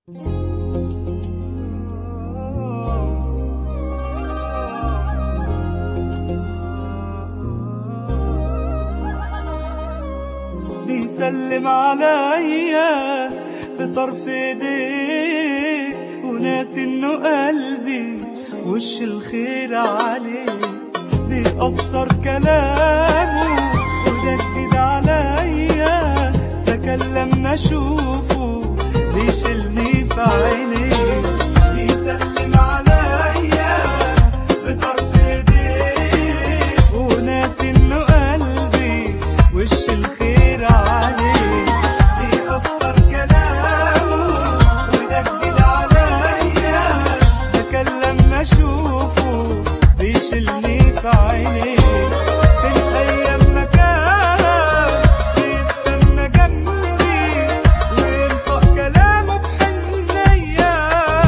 بيسلم عليا بطرف ايديه وناسي انه قلبي وش الخير عليه بيأثر كلامه وده جديد عليا تكلم اشوفه بيشيلني في عينيه بيسلم عليا بطرف ايديه وناسي انه قلبي وش الخير عليه بيأثر كلامه وده جديد عليا تكلم اشوفه بيشيلني في عينيه فين ايام ما كان بيستنى جنبي وينطق كلامه بحنية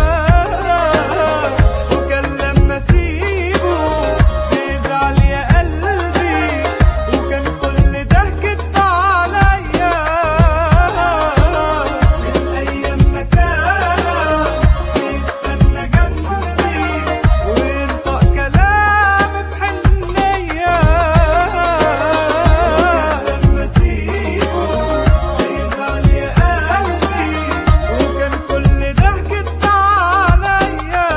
وكان لما اسيبه بيزعل يا قلبي وكان كل ده كدب عليا من ايام ما كان بيستنى جنبي وينطق كلامه بحنية وكان لما اسيبه بيزعل يا قلبي وكان كل ده كدب عليا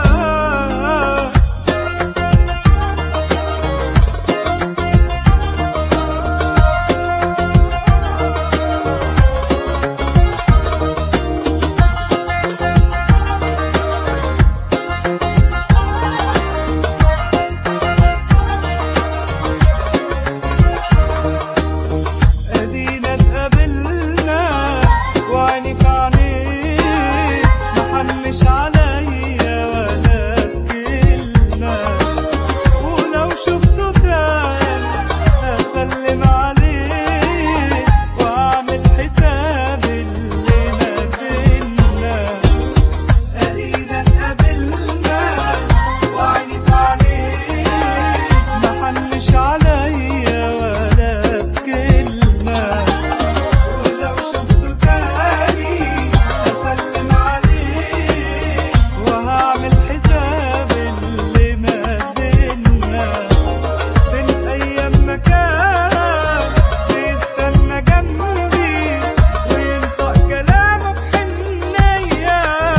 ادينا اتقابلنا وعيني في عينيه محنش عليا ولا بكلمة ولو شفته تاني هسلم عليه واعمل حساب اللي ما بينا ادينا اتقابلنا وعيني في عينيه محنش عليا ولا بكلمة ولو شفته تاني هسلم عليه وهعمل حساب اللي ما بينا فين ايام ما كان بيستنى جنبي وينطق كلامه بحنية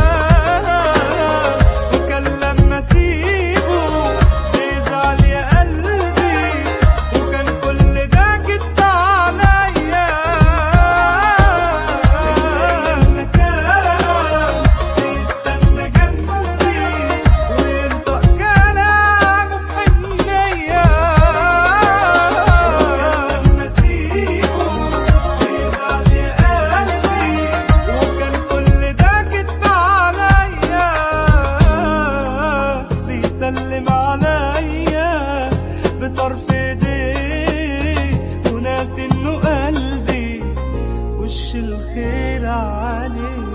وكان لما اسيبه بيزعل يا قلبي وكان كل ده كدب عليا فين كان بيستنى جنبي وينطق كلامه بحنية وكان لما اسيبه بيزعل يا قلبي وكان كل ده كدب عليا بيسلم عليا بطرف ايديه وناسي انه قلبي وش الخير عليه